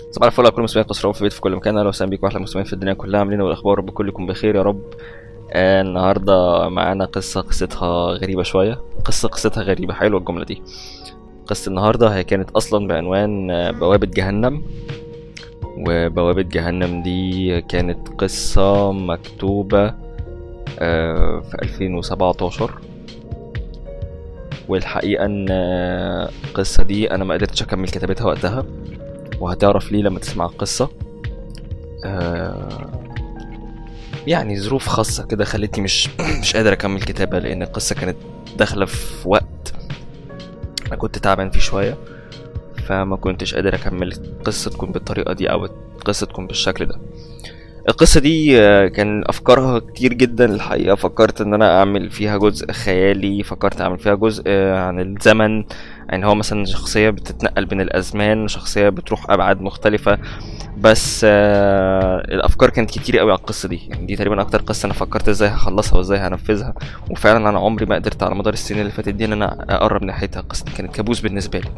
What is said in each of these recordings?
صباح الفل على كل المسلمين قصروا في بيت في كل مكان اهلا وسهلا بيكم احلى مسلمين في الدنيا كلها عاملين والاخبار رب كلكم بخير يا رب آه النهارده معانا قصه قصتها غريبه شويه قصه قصتها غريبه حلوه الجمله دي قصه النهارده هي كانت اصلا بعنوان آه، بوابه جهنم وبوابه جهنم دي كانت قصه مكتوبه آه في 2017 والحقيقه ان آه، القصه دي انا ما قدرتش اكمل كتابتها وقتها وهتعرف ليه لما تسمع القصة آه يعني ظروف خاصة كده خلتني مش مش قادر أكمل كتابة لأن القصة كانت داخلة في وقت أنا كنت تعبان فيه شوية فما كنتش قادر أكمل قصة تكون بالطريقة دي أو قصة تكون بالشكل ده القصة دي آه، كان أفكارها كتير جدا الحقيقة فكرت إن أنا أعمل فيها جزء خيالي فكرت أعمل فيها جزء آه، عن الزمن يعني هو مثلا شخصية بتتنقل بين الأزمان شخصية بتروح أبعاد مختلفة بس آه الأفكار كانت كتير قوي على القصة دي يعني دي تقريبا أكتر قصة أنا فكرت إزاي هخلصها وإزاي هنفذها وفعلا أنا عمري ما قدرت على مدار السنين اللي فاتت دي إن أنا أقرب ناحيتها القصة دي كانت كابوس بالنسبة لي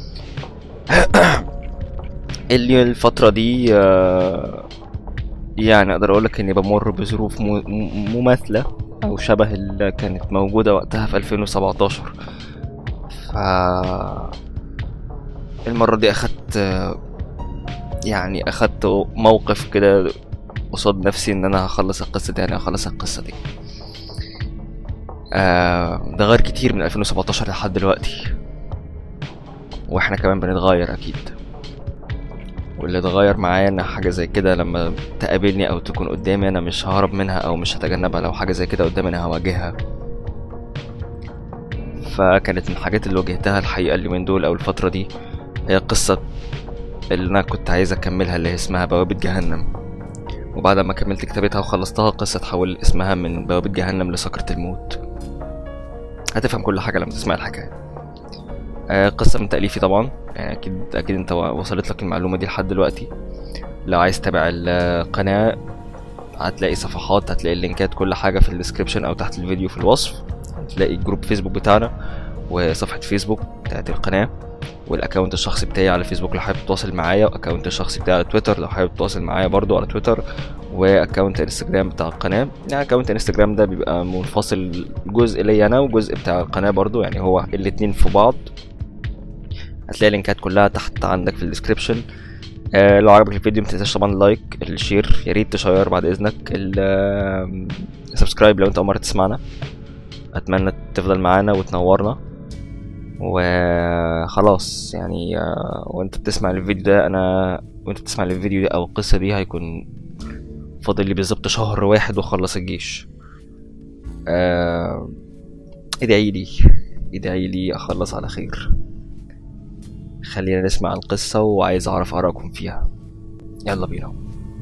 اللي الفترة دي آه يعني أقدر أقولك إني بمر بظروف م- م- مماثلة أو شبه اللي كانت موجودة وقتها في 2017 ف المرة دي أخدت يعني أخدت موقف كده قصاد نفسي إن أنا هخلص القصة دي يعني هخلص القصة دي آه ده غير كتير من 2017 لحد دلوقتي واحنا كمان بنتغير أكيد واللي اتغير معايا ان حاجة زي كده لما تقابلني او تكون قدامي انا مش ههرب منها او مش هتجنبها لو حاجة زي كده قدامي انا هواجهها فكانت من الحاجات اللي واجهتها الحقيقة اليومين دول أو الفترة دي هي قصة اللي أنا كنت عايز أكملها اللي هي اسمها بوابة جهنم وبعد ما كملت كتابتها وخلصتها القصة تحول اسمها من بوابة جهنم لسكرة الموت هتفهم كل حاجة لما تسمع الحكاية آه قصة من تأليفي طبعا يعني أكيد أكيد أنت وصلت لك المعلومة دي لحد دلوقتي لو عايز تتابع القناة هتلاقي صفحات هتلاقي اللينكات كل حاجة في الديسكريبشن أو تحت الفيديو في الوصف هتلاقي جروب فيسبوك بتاعنا وصفحة فيسبوك بتاعت القناة والاكونت الشخصي بتاعي على فيسبوك لو حابب تتواصل معايا واكونت الشخصي بتاعي على تويتر لو حابب تتواصل معايا برضو على تويتر واكونت انستجرام بتاع القناة يعني اكونت انستجرام ده بيبقى منفصل جزء ليا انا وجزء بتاع القناة برضو يعني هو الاتنين في بعض هتلاقي اللينكات كلها تحت عندك في الديسكريبشن آه لو عجبك الفيديو متنساش طبعا اللايك الشير يا ريت تشير بعد اذنك السبسكرايب لو انت اول مره تسمعنا اتمنى تفضل معانا وتنورنا وخلاص يعني آه، وانت بتسمع الفيديو ده انا وانت بتسمع الفيديو ده او القصه دي هيكون فاضل لي بالظبط شهر واحد واخلص الجيش آه، ادعي لي ادعي لي اخلص على خير خلينا نسمع القصه وعايز اعرف ارائكم فيها يلا بينا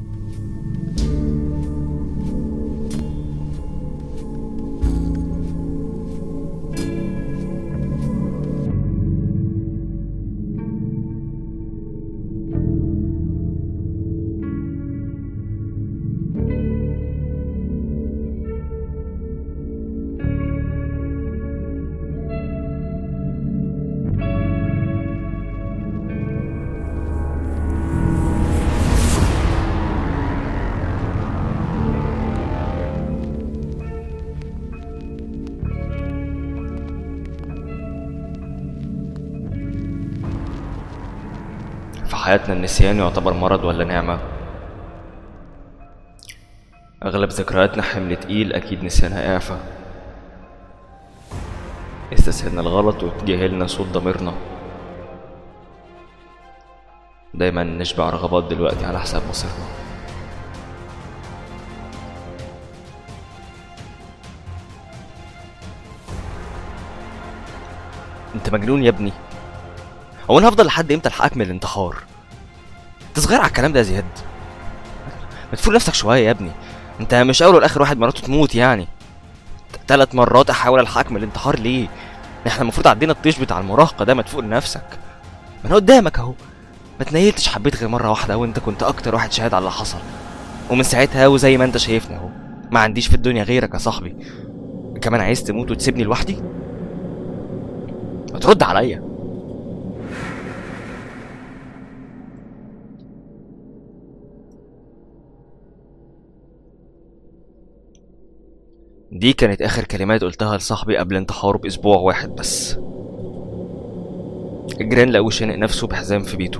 في حياتنا النسيان يعتبر مرض ولا نعمة؟ أغلب ذكرياتنا حمل تقيل أكيد نسيانها إعفاء استسهلنا الغلط وتجاهلنا صوت ضميرنا دايما نشبع رغبات دلوقتي على حساب مصيرنا انت مجنون يا ابني هو انا هفضل لحد امتى الحقك من الانتحار انت صغير على الكلام ده يا زياد ما تفوق نفسك شويه يا ابني انت مش اول والاخر واحد مراته تموت يعني ثلاث مرات احاول الحقك من الانتحار ليه احنا المفروض عدينا الطيش بتاع المراهقه ده ما تفوق لنفسك ما انا قدامك اهو ما تنيلتش حبيت غير مره واحده وانت كنت اكتر واحد شاهد على اللي حصل ومن ساعتها وزي ما انت شايفني اهو ما عنديش في الدنيا غيرك يا صاحبي كمان عايز تموت وتسيبني لوحدي ما ترد عليا دي كانت آخر كلمات قلتها لصاحبي قبل انتحاره بأسبوع واحد بس الجيران لقوه شانق نفسه بحزام في بيته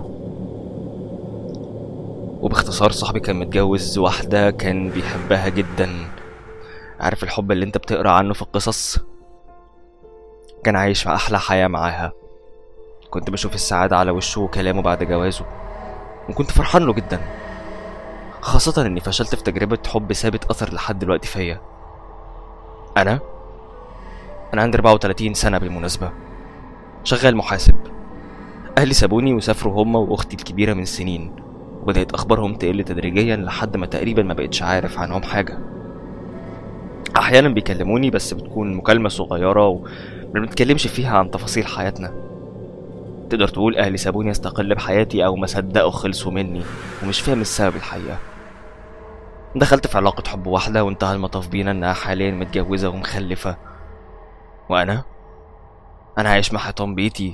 وباختصار صاحبي كان متجوز واحدة كان بيحبها جدا عارف الحب اللي انت بتقرا عنه في القصص كان عايش في أحلى حياة معاها كنت بشوف السعادة على وشه وكلامه بعد جوازه وكنت فرحان له جدا خاصة إني فشلت في تجربة حب ثابت أثر لحد دلوقتي فيا أنا أنا عندي 34 سنة بالمناسبة شغال محاسب أهلي سابوني وسافروا هما وأختي الكبيرة من سنين وبدأت أخبارهم تقل تدريجيا لحد ما تقريبا ما بقتش عارف عنهم حاجة أحيانا بيكلموني بس بتكون مكالمة صغيرة وما بنتكلمش فيها عن تفاصيل حياتنا تقدر تقول أهلي سابوني أستقل بحياتي أو ما صدقوا خلصوا مني ومش فاهم السبب الحقيقة دخلت في علاقة حب واحدة وانتهى المطاف بينا إنها حاليا متجوزة ومخلفة وأنا أنا عايش مع حيطان بيتي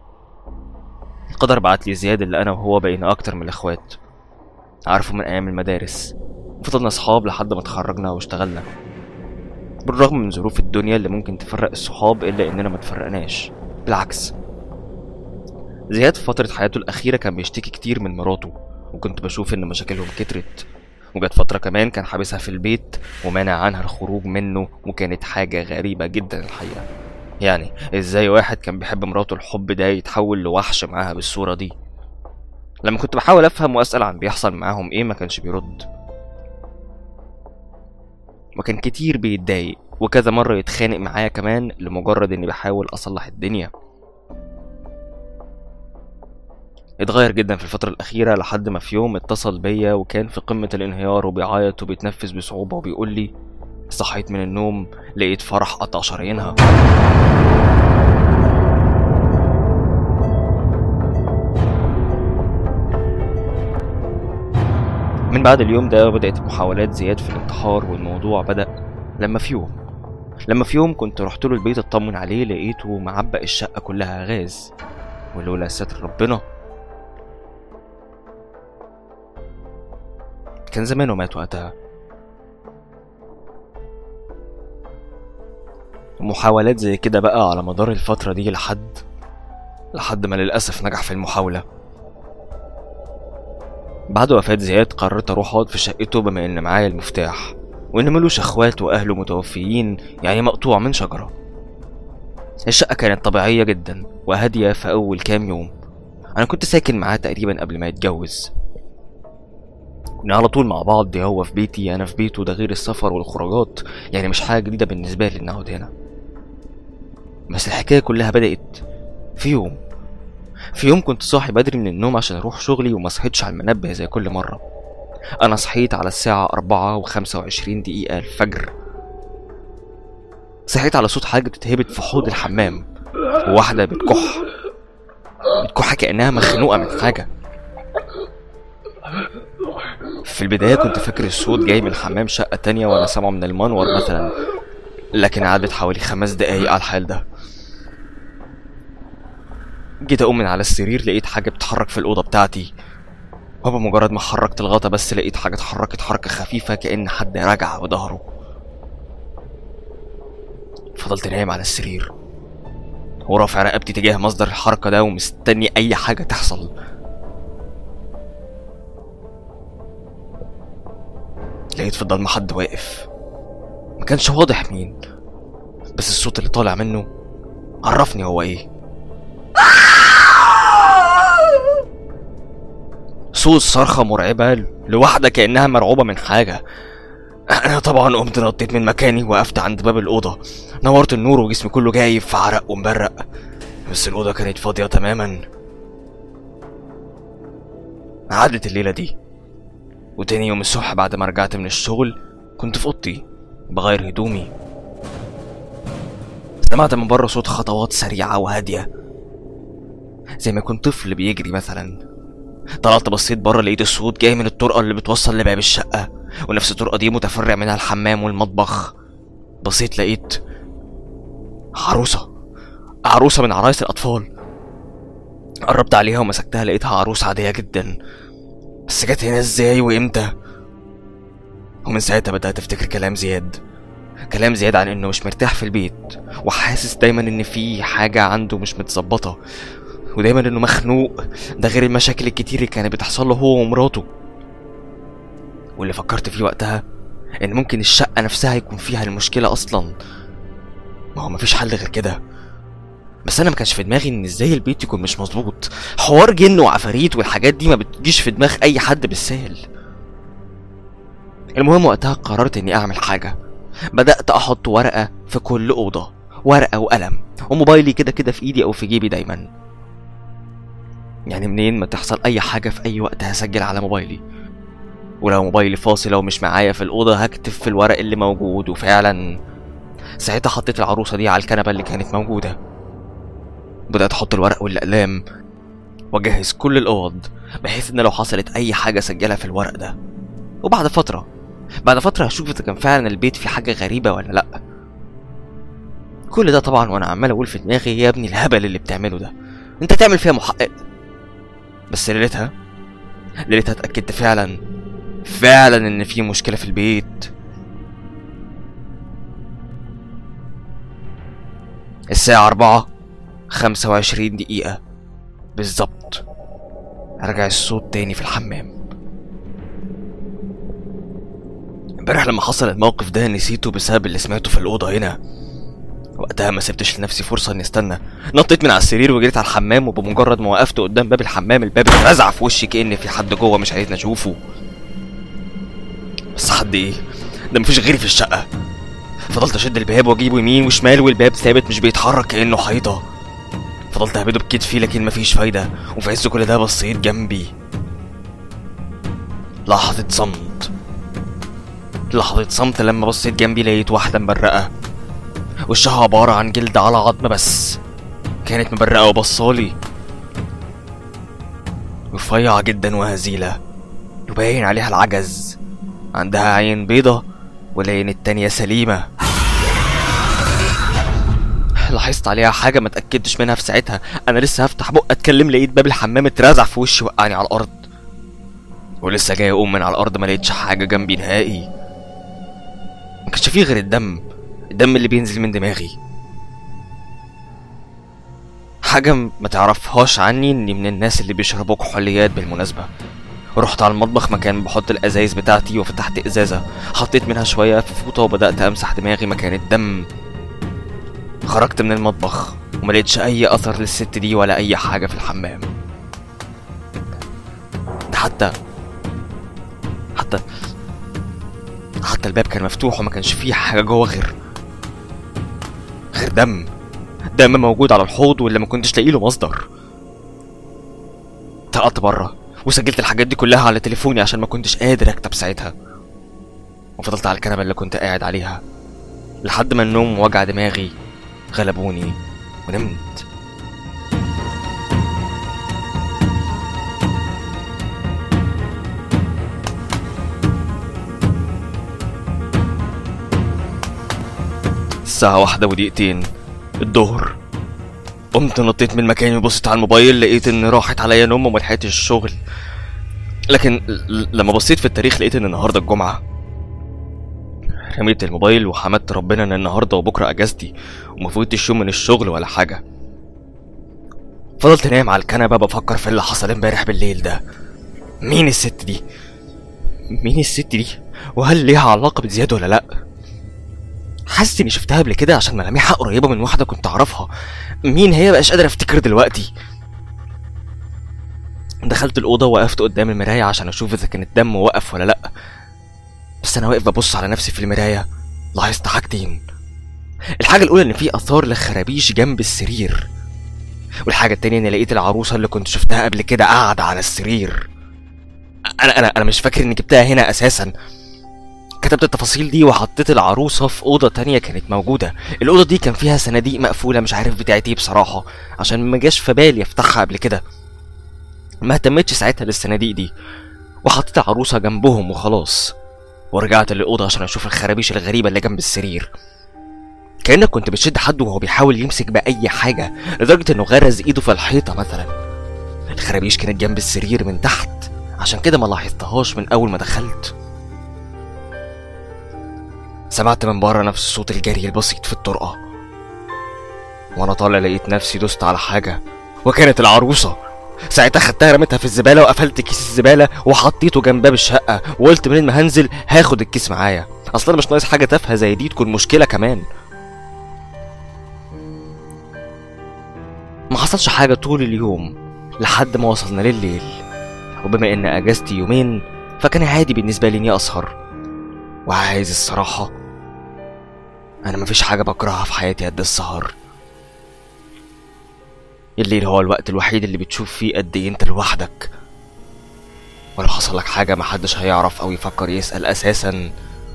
القدر بعت لي زياد اللي أنا وهو بقينا أكتر من الإخوات عارفه من أيام المدارس فضلنا أصحاب لحد ما اتخرجنا واشتغلنا بالرغم من ظروف الدنيا اللي ممكن تفرق الصحاب إلا إننا ما تفرقناش بالعكس زياد في فترة حياته الأخيرة كان بيشتكي كتير من مراته وكنت بشوف إن مشاكلهم كترت وجت فترة كمان كان حابسها في البيت ومانع عنها الخروج منه وكانت حاجة غريبة جدا الحقيقة يعني ازاي واحد كان بيحب مراته الحب ده يتحول لوحش معاها بالصورة دي لما كنت بحاول افهم واسأل عن بيحصل معاهم ايه ما كانش بيرد وكان كتير بيتضايق وكذا مرة يتخانق معايا كمان لمجرد اني بحاول اصلح الدنيا اتغير جدا في الفترة الأخيرة لحد ما في يوم اتصل بيا وكان في قمة الانهيار وبيعيط وبيتنفس بصعوبة وبيقول لي صحيت من النوم لقيت فرح قطع شرايينها من بعد اليوم ده بدأت محاولات زياد في الانتحار والموضوع بدأ لما في يوم لما في يوم كنت رحت له البيت اطمن عليه لقيته معبق الشقة كلها غاز ولولا ستر ربنا كان زمانه مات وقتها محاولات زي كده بقى على مدار الفترة دي لحد لحد ما للأسف نجح في المحاولة بعد وفاة زياد قررت أروح أقعد في شقته بما إن معايا المفتاح وإن ملوش إخوات وأهله متوفيين يعني مقطوع من شجرة الشقة كانت طبيعية جدا وهادية في أول كام يوم أنا كنت ساكن معاه تقريبا قبل ما يتجوز كنا على طول مع بعض هو في بيتي أنا في بيته ده غير السفر والخروجات يعني مش حاجة جديدة بالنسبة لي إن أقعد هنا بس الحكاية كلها بدأت في يوم في يوم كنت صاحي بدري من النوم عشان أروح شغلي وما صحيتش على المنبه زي كل مرة أنا صحيت على الساعة أربعة وخمسة وعشرين دقيقة الفجر صحيت على صوت حاجة بتتهبط في حوض الحمام وواحدة بتكح بتكح كأنها مخنوقة من حاجة في البداية كنت فاكر الصوت جاي من حمام شقة تانية وأنا سامعه من المنور مثلا لكن عدت حوالي خمس دقايق على الحال ده جيت أقوم من على السرير لقيت حاجة بتتحرك في الأوضة بتاعتي وبمجرد ما حركت الغطا بس لقيت حاجة اتحركت حركة خفيفة كأن حد راجع بظهره فضلت نايم على السرير ورافع رقبتي تجاه مصدر الحركة ده ومستني أي حاجة تحصل لقيت في الضلمة حد واقف ما كانش واضح مين بس الصوت اللي طالع منه عرفني هو ايه صوت صرخة مرعبة لواحدة كأنها مرعوبة من حاجة أنا طبعا قمت نطيت من مكاني وقفت عند باب الأوضة نورت النور وجسمي كله جايب في عرق ومبرق بس الأوضة كانت فاضية تماما عدت الليلة دي وتاني يوم الصبح بعد ما رجعت من الشغل كنت في اوضتي بغير هدومي سمعت من بره صوت خطوات سريعة وهادية زي ما يكون طفل بيجري مثلا طلعت بصيت بره لقيت الصوت جاي من الطرقة اللي بتوصل لباب الشقة ونفس الطرقة دي متفرع منها الحمام والمطبخ بصيت لقيت عروسة عروسة من عرايس الأطفال قربت عليها ومسكتها لقيتها عروسة عادية جدا بس جت هنا ازاي وامتى ومن ساعتها بدأت افتكر كلام زياد كلام زيادة عن انه مش مرتاح في البيت وحاسس دايما ان في حاجة عنده مش متظبطة ودايما انه مخنوق ده غير المشاكل الكتير اللي كانت بتحصل له هو ومراته واللي فكرت فيه وقتها ان ممكن الشقة نفسها يكون فيها المشكلة اصلا ما هو مفيش حل غير كده بس انا ما كانش في دماغي ان ازاي البيت يكون مش مظبوط حوار جن وعفاريت والحاجات دي ما بتجيش في دماغ اي حد بالسهل المهم وقتها قررت اني اعمل حاجة بدأت احط ورقة في كل اوضة ورقة وقلم وموبايلي كده كده في ايدي او في جيبي دايما يعني منين ما تحصل اي حاجة في اي وقت هسجل على موبايلي ولو موبايلي فاصل او مش معايا في الاوضة هكتب في الورق اللي موجود وفعلا ساعتها حطيت العروسة دي على الكنبة اللي كانت موجودة بدأت أحط الورق والأقلام وأجهز كل الأوض بحيث إن لو حصلت أي حاجة أسجلها في الورق ده وبعد فترة بعد فترة هشوف إذا كان فعلا البيت فيه حاجة غريبة ولا لأ كل ده طبعا وأنا عمال أقول في دماغي يا ابني الهبل اللي بتعمله ده أنت تعمل فيها محقق بس ليلتها ليلتها اتأكدت فعلا فعلا إن في مشكلة في البيت الساعة أربعة خمسة وعشرين دقيقة بالظبط رجع الصوت تاني في الحمام امبارح لما حصل الموقف ده نسيته بسبب اللي سمعته في الأوضة هنا وقتها ما سبتش لنفسي فرصة اني استنى نطيت من على السرير وجريت على الحمام وبمجرد ما وقفت قدام باب الحمام الباب اترزع في وشي كأن في حد جوه مش عايزني اشوفه بس حد ايه ده مفيش غيري في الشقة فضلت اشد الباب واجيبه يمين وشمال والباب ثابت مش بيتحرك كانه حيطه فضلت اهبده بكتفي لكن مفيش فايده وفي عز كل ده بصيت جنبي لحظة صمت لحظة صمت لما بصيت جنبي لقيت واحدة مبرقة وشها عبارة عن جلد على عظم بس كانت مبرقة وبصالي رفيعة جدا وهزيلة وباين عليها العجز عندها عين بيضة والعين التانية سليمة لاحظت عليها حاجة ما اتأكدتش منها في ساعتها أنا لسه هفتح بق أتكلم لقيت باب الحمام اترزع في وشي وقعني على الأرض ولسه جاي أقوم من على الأرض ما لقيتش حاجة جنبي نهائي ما كانش فيه غير الدم الدم اللي بينزل من دماغي حاجة ما تعرفهاش عني إني من الناس اللي بيشربوا كحوليات بالمناسبة رحت على المطبخ مكان بحط الازايز بتاعتي وفتحت ازازه حطيت منها شويه في فوطه وبدات امسح دماغي مكان الدم خرجت من المطبخ وما لقيتش اي اثر للست دي ولا اي حاجه في الحمام ده حتى حتى حتى الباب كان مفتوح وما كانش فيه حاجه جوه غير غير دم دم موجود على الحوض واللي ما كنتش لاقي له مصدر طلعت بره وسجلت الحاجات دي كلها على تليفوني عشان ما كنتش قادر اكتب ساعتها وفضلت على الكنبه اللي كنت قاعد عليها لحد ما النوم ووجع دماغي غلبوني ونمت الساعة واحدة ودقيقتين الظهر قمت نطيت من مكاني وبصيت على الموبايل لقيت ان راحت عليا نوم وما لحقتش الشغل لكن ل- لما بصيت في التاريخ لقيت ان النهارده الجمعه رميت الموبايل وحمدت ربنا ان النهارده وبكره اجازتي وما فوتش يوم من الشغل ولا حاجه فضلت نايم على الكنبه بفكر في اللي حصل امبارح بالليل ده مين الست دي مين الست دي وهل ليها علاقه بزياد ولا لا حاسس اني شفتها قبل كده عشان ملامحها قريبه من واحده كنت اعرفها مين هي بقاش قادر افتكر دلوقتي دخلت الأوضة وقفت قدام المراية عشان أشوف إذا كان الدم وقف ولا لأ بس أنا واقف ببص على نفسي في المراية لاحظت حاجتين الحاجة الأولى إن في آثار لخرابيش جنب السرير والحاجة التانية إني لقيت العروسة اللي كنت شفتها قبل كده قاعدة على السرير أنا أنا أنا مش فاكر إني جبتها هنا أساسا كتبت التفاصيل دي وحطيت العروسة في أوضة تانية كانت موجودة الأوضة دي كان فيها صناديق مقفولة مش عارف بتاعت ايه بصراحة عشان ما جاش في بالي افتحها قبل كده ما اهتمتش ساعتها للصناديق دي وحطيت العروسة جنبهم وخلاص ورجعت للأوضة عشان أشوف الخرابيش الغريبة اللي جنب السرير كأنك كنت بتشد حد وهو بيحاول يمسك بأي حاجة لدرجة إنه غرز إيده في الحيطة مثلا الخرابيش كانت جنب السرير من تحت عشان كده ما لاحظتهاش من أول ما دخلت سمعت من بره نفس صوت الجري البسيط في الطرقة وانا طالع لقيت نفسي دوست على حاجة وكانت العروسة ساعتها خدتها رميتها في الزبالة وقفلت كيس الزبالة وحطيته جنب باب الشقة وقلت منين ما هنزل هاخد الكيس معايا اصل انا مش ناقص حاجة تافهة زي دي تكون مشكلة كمان ما حصلش حاجة طول اليوم لحد ما وصلنا لليل وبما ان اجازتي يومين فكان عادي بالنسبة لي اني اسهر وعايز الصراحة انا مفيش حاجة بكرهها في حياتي قد السهر الليل هو الوقت الوحيد اللي بتشوف فيه قد ايه انت لوحدك ولو حصل لك حاجة محدش هيعرف او يفكر يسأل اساسا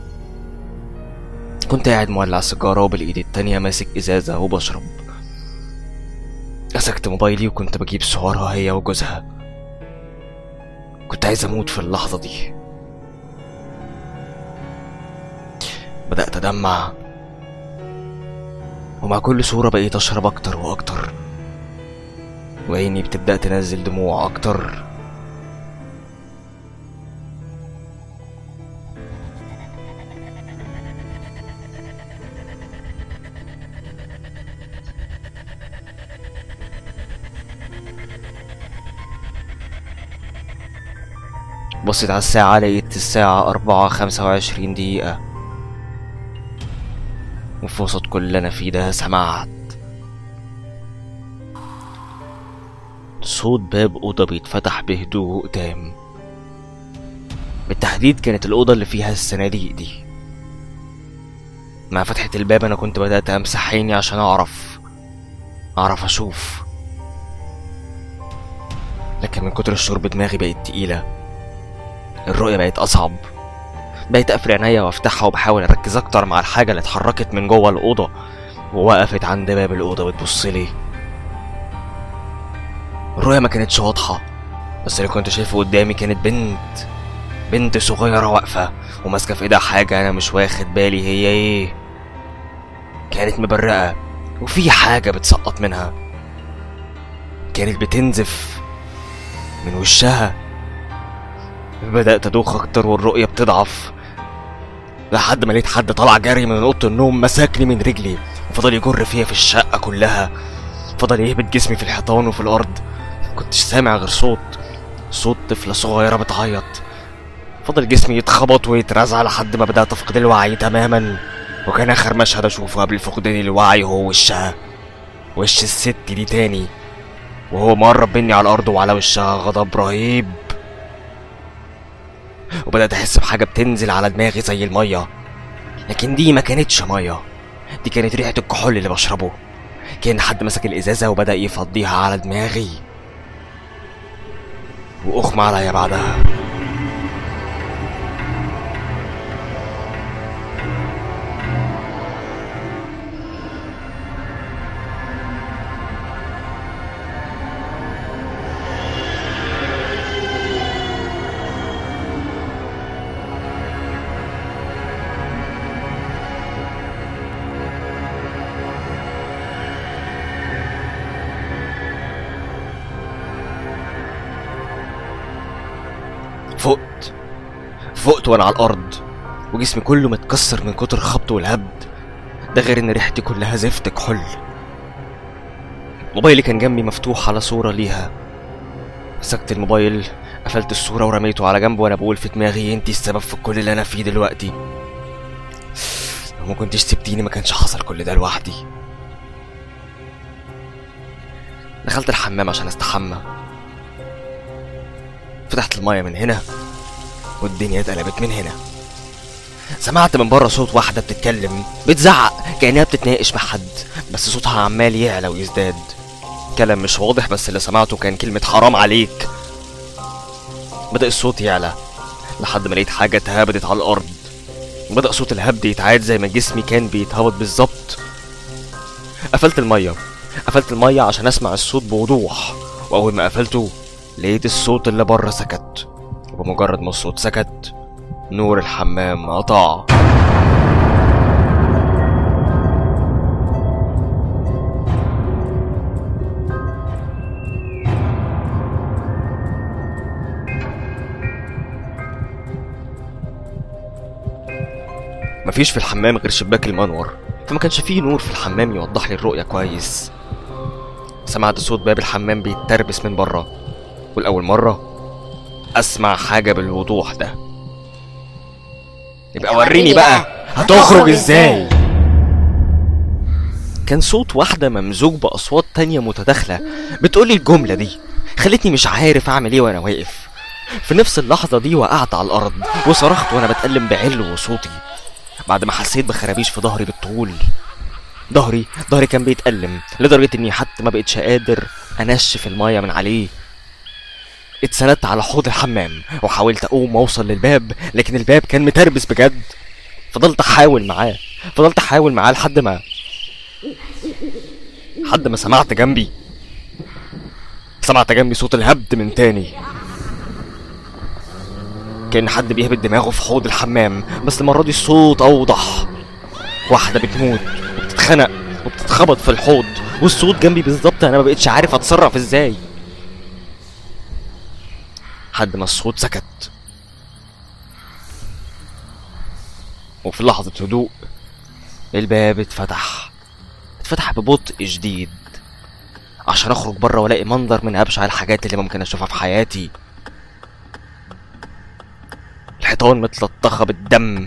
كنت قاعد مولع سيجارة وبالايد التانية ماسك ازازة وبشرب مسكت موبايلي وكنت بجيب صورها هي وجوزها كنت عايز اموت في اللحظة دي بدأت أدمع ومع كل صورة بقيت أشرب أكتر وأكتر وعيني بتبدأ تنزل دموع أكتر بصيت على الساعة لقيت الساعة أربعة خمسة وعشرين دقيقة وفي وسط كل اللي أنا فيه ده سمعت صوت باب أوضة بيتفتح بهدوء تام بالتحديد كانت الأوضة اللي فيها الصناديق دي مع فتحة الباب أنا كنت بدأت أمسح عيني عشان أعرف أعرف أشوف لكن من كتر الشرب دماغي بقت تقيلة الرؤية بقت أصعب بقيت أقفل عينيا وأفتحها وبحاول أركز أكتر مع الحاجة اللي اتحركت من جوه الأوضة ووقفت عند باب الأوضة بتبصلي الرؤية ما كانتش واضحة بس اللي كنت شايفه قدامي كانت بنت بنت صغيرة واقفة وماسكة في ايدها حاجة أنا مش واخد بالي هي ايه كانت مبرقة وفي حاجة بتسقط منها كانت بتنزف من وشها بدأت أدوخ أكتر والرؤية بتضعف لحد ما لقيت حد طلع جري من أوضة النوم مسكني من رجلي وفضل يجر فيا في الشقة كلها فضل يهبط جسمي في الحيطان وفي الأرض كنتش سامع غير صوت صوت طفلة صغيرة بتعيط فضل جسمي يتخبط ويترزع لحد ما بدأت أفقد الوعي تماما وكان آخر مشهد أشوفه قبل فقدان الوعي هو وشها وش الست دي تاني وهو مقرب مني على الأرض وعلى وشها غضب رهيب وبدأت أحس بحاجة بتنزل على دماغي زي المية لكن دي ما كانتش مية دي كانت ريحة الكحول اللي بشربه كان حد مسك الإزازة وبدأ يفضيها على دماغي وأغمى عليا بعدها فقت فقت وانا على الارض وجسمي كله متكسر من كتر الخبط والهبد ده غير ان ريحتي كلها زفت كحول موبايلي كان جنبي مفتوح على صورة ليها مسكت الموبايل قفلت الصورة ورميته على جنب وانا بقول في دماغي انتي السبب في كل اللي انا فيه دلوقتي لو ما كنتش سبتيني ما كانش حصل كل ده لوحدي دخلت الحمام عشان استحمى فتحت المية من هنا والدنيا اتقلبت من هنا سمعت من بره صوت واحدة بتتكلم بتزعق كأنها بتتناقش مع حد بس صوتها عمال يعلى ويزداد كلام مش واضح بس اللي سمعته كان كلمة حرام عليك بدأ الصوت يعلى لحد ما لقيت حاجة اتهبدت على الأرض وبدأ صوت الهبد يتعاد زي ما جسمي كان بيتهبط بالظبط قفلت المية قفلت المية عشان أسمع الصوت بوضوح وأول ما قفلته لقيت الصوت اللي بره سكت وبمجرد ما الصوت سكت نور الحمام قطع مفيش في الحمام غير شباك المنور فما كانش فيه نور في الحمام يوضح لي الرؤية كويس سمعت صوت باب الحمام بيتربس من بره والأول مرة أسمع حاجة بالوضوح ده يبقى وريني بقى هتخرج ازاي كان صوت واحدة ممزوج بأصوات تانية متداخلة بتقولي الجملة دي خلتني مش عارف أعمل إيه وأنا واقف في نفس اللحظة دي وقعت على الأرض وصرخت وأنا بتألم بعلو صوتي بعد ما حسيت بخرابيش في ظهري بالطول ظهري ظهري كان بيتألم لدرجة إني حتى ما بقتش قادر أنشف المية من عليه اتسندت على حوض الحمام وحاولت أقوم وأوصل للباب لكن الباب كان متربس بجد فضلت أحاول معاه فضلت أحاول معاه لحد ما لحد ما سمعت جنبي سمعت جنبي صوت الهبد من تاني كان حد بيهبد دماغه في حوض الحمام بس المرة دي الصوت أوضح واحدة بتموت وبتتخنق وبتتخبط في الحوض والصوت جنبي بالظبط أنا ما بقتش عارف أتصرف إزاي لحد ما الصوت سكت وفي لحظة هدوء الباب اتفتح اتفتح ببطء شديد عشان اخرج بره والاقي منظر من ابشع الحاجات اللي ممكن اشوفها في حياتي الحيطان متلطخة بالدم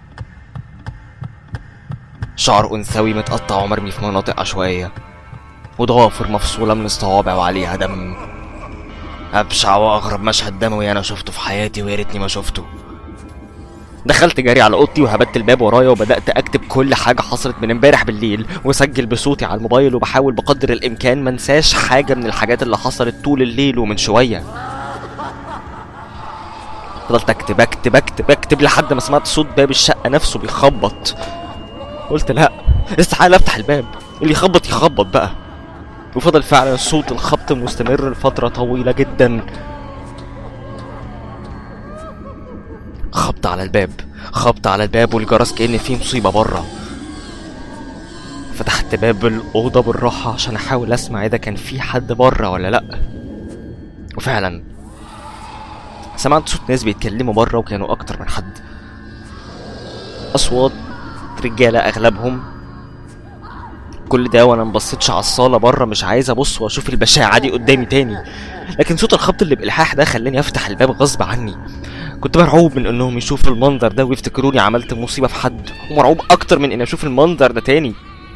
شعر انثوي متقطع ومرمي في مناطق عشوائية وضوافر مفصولة من الصوابع وعليها دم أبشع وأغرب مشهد دموي أنا شفته في حياتي ويا ريتني ما شفته دخلت جري على اوضتي وهبت الباب ورايا وبدات اكتب كل حاجه حصلت من امبارح بالليل واسجل بصوتي على الموبايل وبحاول بقدر الامكان ما انساش حاجه من الحاجات اللي حصلت طول الليل ومن شويه فضلت اكتب اكتب اكتب اكتب لحد ما سمعت صوت باب الشقه نفسه بيخبط قلت لا استحاله افتح الباب اللي يخبط يخبط بقى وفضل فعلا صوت الخبط مستمر لفتره طويله جدا خبط على الباب خبط على الباب والجرس كأن في مصيبة بره فتحت باب الأوضة بالراحة عشان أحاول أسمع إذا كان في حد بره ولا لأ وفعلا سمعت صوت ناس بيتكلموا بره وكانوا أكتر من حد أصوات رجالة أغلبهم كل ده وانا مبصيتش على الصالة بره مش عايز ابص واشوف البشاعة دي قدامي تاني لكن صوت الخبط اللي بالإلحاح ده خلاني افتح الباب غصب عني كنت مرعوب من انهم يشوفوا المنظر ده ويفتكروني عملت مصيبة في حد ومرعوب اكتر من اني اشوف المنظر ده تاني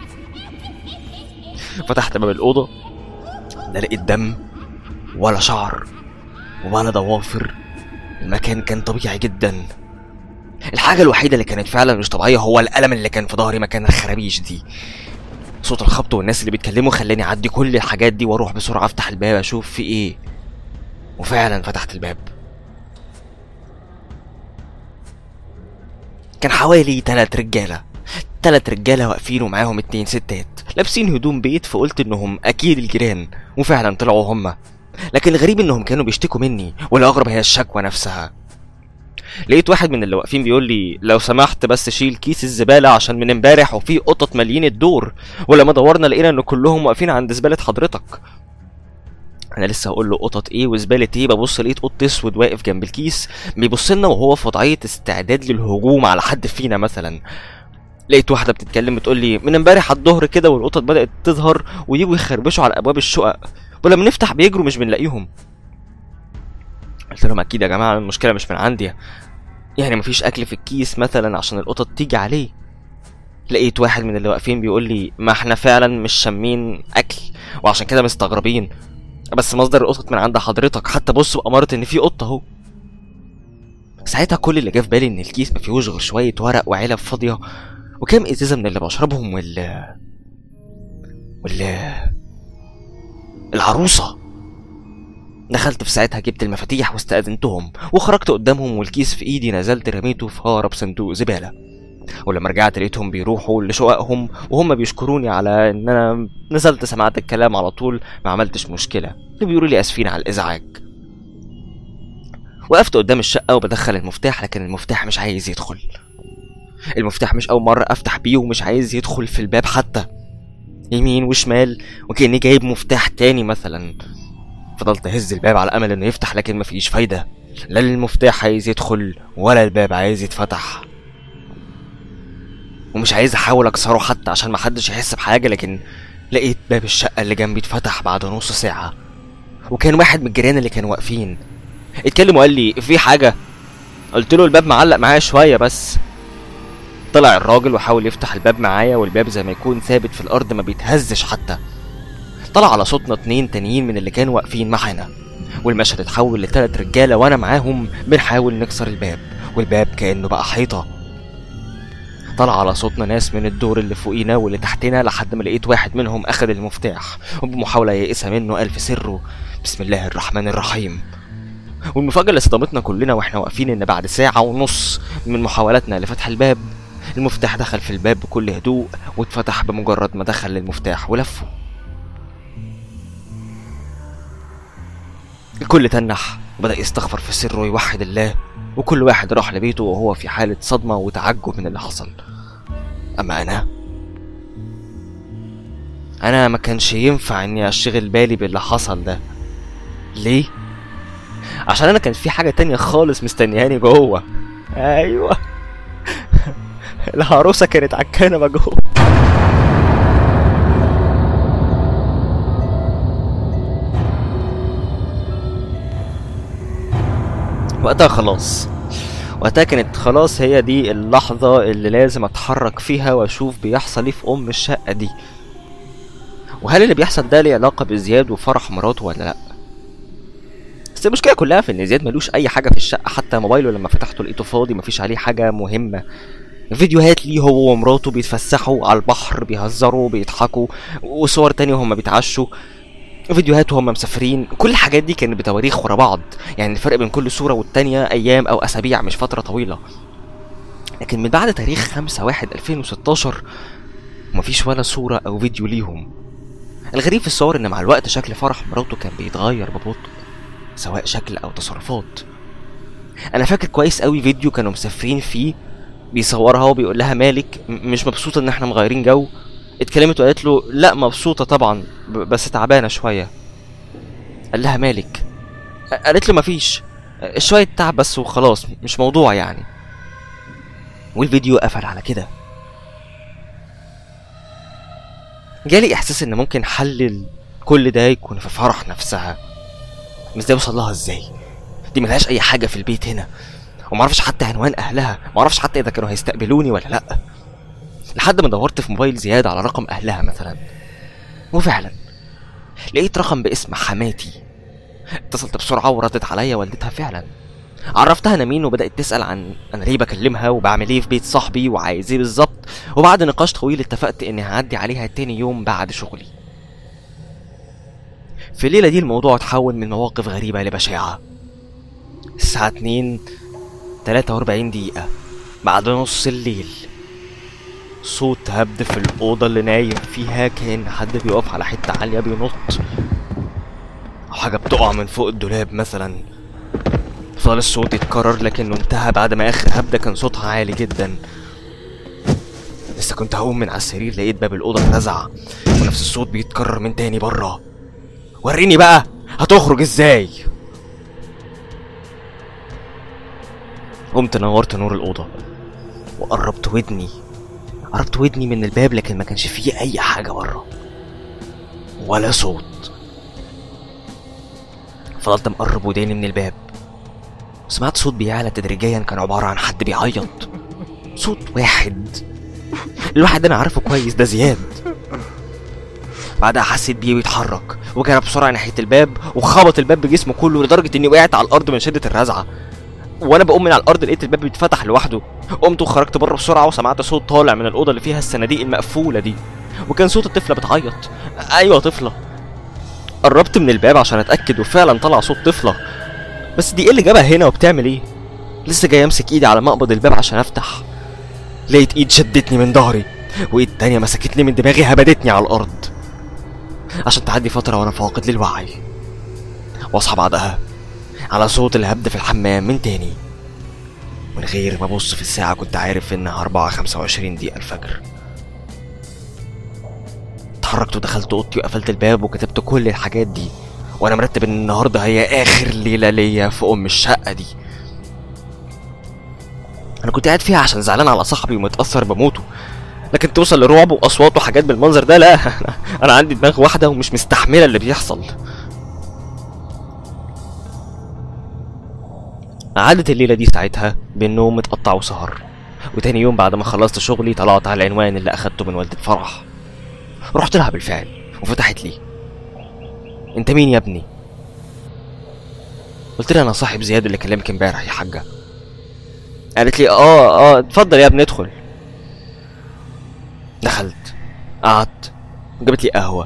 فتحت باب الأوضة لا لقيت دم ولا شعر ولا ضوافر المكان كان طبيعي جدا الحاجة الوحيدة اللي كانت فعلا مش طبيعية هو الألم اللي كان في ظهري مكان الخرابيش دي صوت الخبط والناس اللي بيتكلموا خلاني اعدي كل الحاجات دي واروح بسرعة افتح الباب اشوف في ايه وفعلا فتحت الباب كان حوالي تلات رجالة تلات رجالة واقفين ومعاهم اتنين ستات لابسين هدوم بيت فقلت انهم اكيد الجيران وفعلا طلعوا هما لكن الغريب انهم كانوا بيشتكوا مني والاغرب هي الشكوى نفسها لقيت واحد من اللي واقفين بيقول لي لو سمحت بس شيل كيس الزبالة عشان من امبارح وفي قطط مالين الدور ولما دورنا لقينا ان كلهم واقفين عند زبالة حضرتك انا لسه هقول له قطط ايه وزبالة ايه ببص لقيت قط اسود واقف جنب الكيس بيبص لنا وهو في وضعية استعداد للهجوم على حد فينا مثلا لقيت واحدة بتتكلم بتقول لي من امبارح على الظهر كده والقطط بدأت تظهر ويجوا يخربشوا على ابواب الشقق ولما نفتح بيجروا مش بنلاقيهم قلت لهم اكيد يا جماعه المشكله مش من عندي يعني مفيش اكل في الكيس مثلا عشان القطط تيجي عليه لقيت واحد من اللي واقفين بيقول لي ما احنا فعلا مش شامين اكل وعشان كده مستغربين بس مصدر القطط من عند حضرتك حتى بص بأمارة ان في قطه اهو ساعتها كل اللي جه في بالي ان الكيس ما فيهوش غير شويه ورق وعلب فاضيه وكام ازازه من اللي بشربهم وال وال العروسه دخلت في ساعتها جبت المفاتيح واستأذنتهم وخرجت قدامهم والكيس في ايدي نزلت رميته في اقرب صندوق زبالة ولما رجعت لقيتهم بيروحوا لشققهم وهم بيشكروني على ان انا نزلت سمعت الكلام على طول ما عملتش مشكلة بيقولوا لي اسفين على الازعاج وقفت قدام الشقة وبدخل المفتاح لكن المفتاح مش عايز يدخل المفتاح مش أول مرة أفتح بيه ومش عايز يدخل في الباب حتى يمين وشمال وكأني جايب مفتاح تاني مثلا فضلت اهز الباب على امل انه يفتح لكن مفيش فايده لا المفتاح عايز يدخل ولا الباب عايز يتفتح ومش عايز احاول اكسره حتى عشان محدش يحس بحاجه لكن لقيت باب الشقه اللي جنبي اتفتح بعد نص ساعه وكان واحد من الجيران اللي كانوا واقفين اتكلم وقال لي في حاجه قلت له الباب معلق معايا شويه بس طلع الراجل وحاول يفتح الباب معايا والباب زي ما يكون ثابت في الارض ما بيتهزش حتى طلع على صوتنا اتنين تانيين من اللي كانوا واقفين معانا والمشهد اتحول لتلات رجاله وانا معاهم بنحاول نكسر الباب والباب كانه بقى حيطه طلع على صوتنا ناس من الدور اللي فوقينا واللي تحتنا لحد ما لقيت واحد منهم اخد المفتاح وبمحاولة يائسة منه قال في سره بسم الله الرحمن الرحيم والمفاجأة اللي صدمتنا كلنا واحنا واقفين ان بعد ساعة ونص من محاولاتنا لفتح الباب المفتاح دخل في الباب بكل هدوء واتفتح بمجرد ما دخل المفتاح ولفه الكل تنح وبدأ يستغفر في سره ويوحد الله وكل واحد راح لبيته وهو في حالة صدمة وتعجب من اللي حصل أما أنا أنا ما كانش ينفع إني أشغل بالي باللي حصل ده ليه؟ عشان أنا كان في حاجة تانية خالص مستنياني جوه أيوه العروسة كانت على الكنبة جوه وقتها خلاص وقتها كانت خلاص هي دي اللحظة اللي لازم اتحرك فيها واشوف بيحصل ايه في ام الشقة دي وهل اللي بيحصل ده ليه علاقة بزياد وفرح مراته ولا لأ بس المشكلة كلها في ان زياد ملوش اي حاجة في الشقة حتى موبايله لما فتحته لقيته فاضي مفيش عليه حاجة مهمة فيديوهات ليه هو ومراته بيتفسحوا على البحر بيهزروا بيضحكوا وصور تانية هما بيتعشوا فيديوهات وهم مسافرين كل الحاجات دي كانت بتواريخ ورا بعض يعني الفرق بين كل صورة والتانية أيام أو أسابيع مش فترة طويلة لكن من بعد تاريخ 5 واحد 2016 مفيش ولا صورة أو فيديو ليهم الغريب في الصور إن مع الوقت شكل فرح مراته كان بيتغير ببطء سواء شكل أو تصرفات أنا فاكر كويس قوي فيديو كانوا مسافرين فيه بيصورها وبيقول لها مالك م- مش مبسوطة إن احنا مغيرين جو اتكلمت وقالت له لا مبسوطة طبعا ب- بس تعبانة شوية قال لها مالك قالت له مفيش شوية تعب بس وخلاص مش موضوع يعني والفيديو قفل على كده جالي احساس ان ممكن حل كل ده يكون في فرح نفسها بس ده يوصل لها ازاي دي ملهاش اي حاجه في البيت هنا ومعرفش حتى عنوان اهلها معرفش حتى اذا كانوا هيستقبلوني ولا لا لحد ما دورت في موبايل زياد على رقم اهلها مثلا وفعلا لقيت رقم باسم حماتي اتصلت بسرعه وردت عليا والدتها فعلا عرفتها انا مين وبدات تسال عن انا ليه بكلمها وبعمل ايه في بيت صاحبي وعايز ايه بالظبط وبعد نقاش طويل اتفقت اني هعدي عليها تاني يوم بعد شغلي في الليله دي الموضوع اتحول من مواقف غريبه لبشاعه الساعه 2 43 دقيقه بعد نص الليل صوت هبد في الأوضة اللي نايم فيها كأن حد بيقف على حتة عالية بينط أو حاجة بتقع من فوق الدولاب مثلا فضل الصوت يتكرر لكنه انتهى بعد ما آخر هبدة كان صوتها عالي جدا لسه كنت هقوم من على السرير لقيت باب الأوضة اترزع ونفس الصوت بيتكرر من تاني بره وريني بقى هتخرج ازاي قمت نورت نور الأوضة وقربت ودني قربت ودني من الباب لكن ما كانش فيه أي حاجة بره ولا صوت فضلت مقرب وداني من الباب سمعت صوت بيعلى تدريجيا كان عبارة عن حد بيعيط صوت واحد الواحد ده انا عارفه كويس ده زياد بعدها حسيت بيه بيتحرك وجرى بسرعة ناحية الباب وخبط الباب بجسمه كله لدرجة اني وقعت على الأرض من شدة الرزعة وانا بقوم من على الارض لقيت الباب بيتفتح لوحده قمت وخرجت بره بسرعه وسمعت صوت طالع من الاوضه اللي فيها الصناديق المقفوله دي وكان صوت الطفله بتعيط ايوه طفله قربت من الباب عشان اتاكد وفعلا طلع صوت طفله بس دي ايه اللي جابها هنا وبتعمل ايه لسه جاي امسك ايدي على مقبض الباب عشان افتح لقيت ايد شدتني من ظهري وايد تانية مسكتني من دماغي هبدتني على الارض عشان تعدي فتره وانا فاقد للوعي واصحى بعدها على صوت الهبد في الحمام من تاني من غير ما ابص في الساعة كنت عارف انها أربعة خمسة وعشرين دقيقة الفجر اتحركت ودخلت اوضتي وقفلت الباب وكتبت كل الحاجات دي وانا مرتب ان النهاردة هي اخر ليلة ليا في ام الشقة دي انا كنت قاعد فيها عشان زعلان على صاحبي ومتأثر بموته لكن توصل لرعب واصوات وحاجات بالمنظر ده لا انا عندي دماغ واحده ومش مستحمله اللي بيحصل عدت الليله دي ساعتها بالنوم متقطع وسهر وتاني يوم بعد ما خلصت شغلي طلعت على العنوان اللي اخدته من والدة فرح رحت لها بالفعل وفتحت لي انت مين يا ابني قلت لها انا صاحب زياد اللي كلمك امبارح يا حاجه قالت لي اه اه اتفضل يا ابني ادخل دخلت قعدت جابت لي قهوه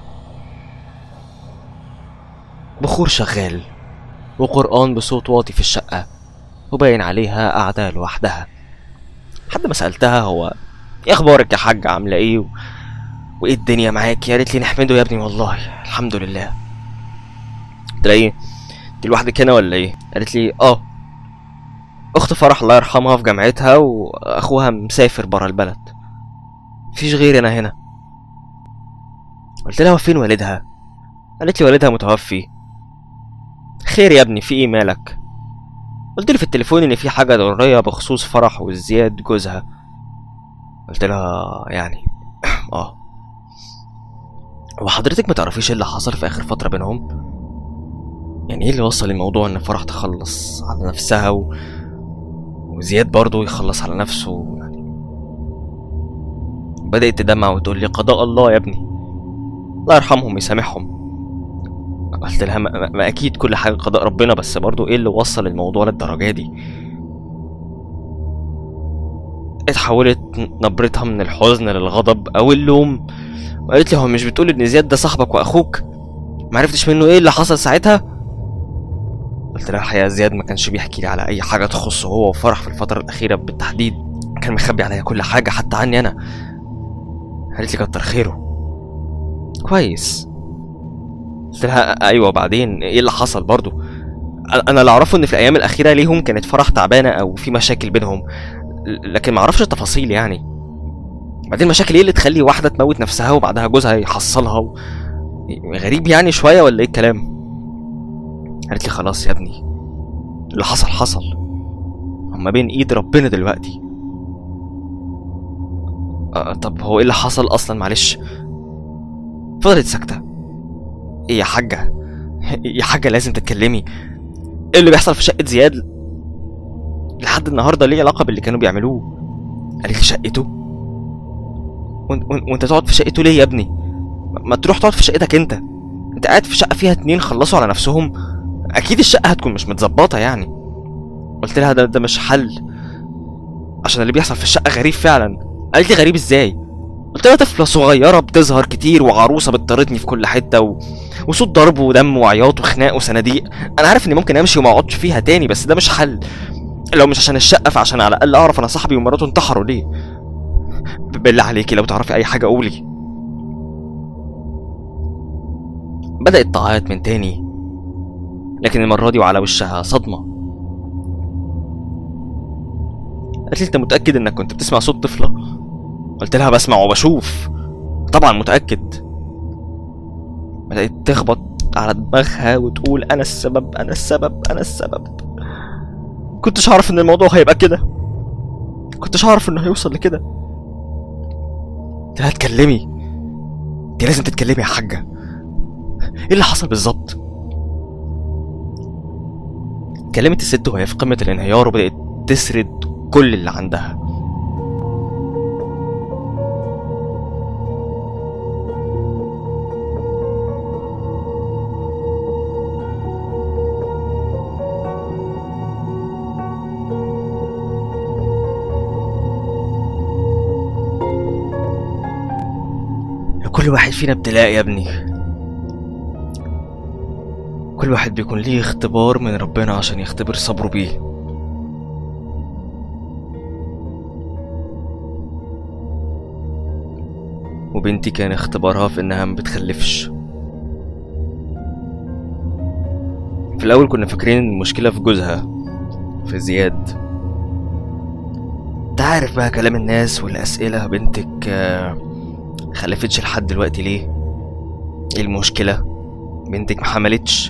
بخور شغال وقرآن بصوت واطي في الشقة وباين عليها قاعدة لوحدها حد ما سألتها هو ايه اخبارك يا حاجة عاملة ايه و... وايه الدنيا معاك قالت لي نحمده يا ابني والله الحمد لله قلت لها ايه انت لوحدك هنا ولا ايه قالت لي اه اخت فرح الله يرحمها في جامعتها واخوها مسافر برا البلد مفيش غيري انا هنا قلت لها فين والدها قالت لي والدها متوفي خير يا ابني في ايه مالك قلت لي في التليفون ان في حاجه ضروريه بخصوص فرح وزياد جوزها قلت لها يعني اه وحضرتك ما تعرفيش ايه اللي حصل في اخر فتره بينهم يعني ايه اللي وصل الموضوع ان فرح تخلص على نفسها و... وزياد برضه يخلص على نفسه يعني بدأت تدمع وتقول لي قضاء الله يا ابني الله يرحمهم ويسامحهم قلت لها ما, ما- ما اكيد كل حاجه قضاء ربنا بس برضو ايه اللي وصل الموضوع للدرجه دي اتحولت نبرتها من الحزن للغضب او اللوم وقالت لي هو مش بتقول ان زياد ده صاحبك واخوك معرفتش منه ايه اللي حصل ساعتها قلت لها الحقيقه زياد ما كانش بيحكي لي على اي حاجه تخصه هو وفرح في الفتره الاخيره بالتحديد كان مخبي عليا كل حاجه حتى عني انا قالت لي كتر خيره كويس قلت لها ايوه بعدين ايه اللي حصل برضو أنا- انا اللي اعرفه ان في الايام الاخيره ليهم كانت فرح تعبانه او في مشاكل بينهم ل- لكن ما اعرفش التفاصيل يعني بعدين مشاكل ايه اللي تخلي واحده تموت نفسها وبعدها جوزها يحصلها و... غريب يعني شويه ولا ايه الكلام قالت لي خلاص يا ابني اللي حصل حصل هما بين ايد ربنا دلوقتي آه طب هو ايه اللي حصل اصلا معلش فضلت ساكته ايه يا حاجه يا حاجه لازم تتكلمي ايه اللي بيحصل في شقه زياد لحد النهارده ليه علاقه باللي كانوا بيعملوه قالت لي شقته وانت, وانت- وانت تقعد في شقته ليه يا ابني ما- ما تروح تقعد في شقتك انت انت قاعد في شقه فيها اتنين خلصوا على نفسهم اكيد الشقه هتكون مش متظبطه يعني قلت لها ده ده مش حل عشان اللي بيحصل في الشقه غريب فعلا قالت لي غريب ازاي قلت لها طفله صغيره بتظهر كتير وعروسه بتطاردني في كل حته و... وصوت ضرب ودم وعياط وخناق وصناديق انا عارف اني ممكن امشي وما اقعدش فيها تاني بس ده مش حل لو مش عشان الشقه فعشان على الاقل اعرف انا صاحبي ومراته انتحروا ليه ب- بالله عليكي لو تعرفي اي حاجه قولي بدات تعيط من تاني لكن المره دي وعلى وشها صدمه قالت لي انت متاكد انك كنت بتسمع صوت طفله قلت لها بسمع وبشوف طبعا متاكد بدات تخبط على دماغها وتقول انا السبب انا السبب انا السبب كنتش هعرف ان الموضوع هيبقى كده كنتش هعرف انه هيوصل لكده قلت لها اتكلمي انت لازم تتكلمي يا حاجه ايه اللي حصل بالظبط كلمت الست وهي في قمه الانهيار وبدات تسرد كل اللي عندها كل واحد فينا ابتلاء يا ابني كل واحد بيكون ليه اختبار من ربنا عشان يختبر صبره بيه وبنتي كان اختبارها في انها ما بتخلفش في الاول كنا فاكرين ان المشكله في جوزها في زياد تعرف بقى كلام الناس والاسئله بنتك آه، خلفتش لحد دلوقتي ليه ايه المشكله بنتك ما حملتش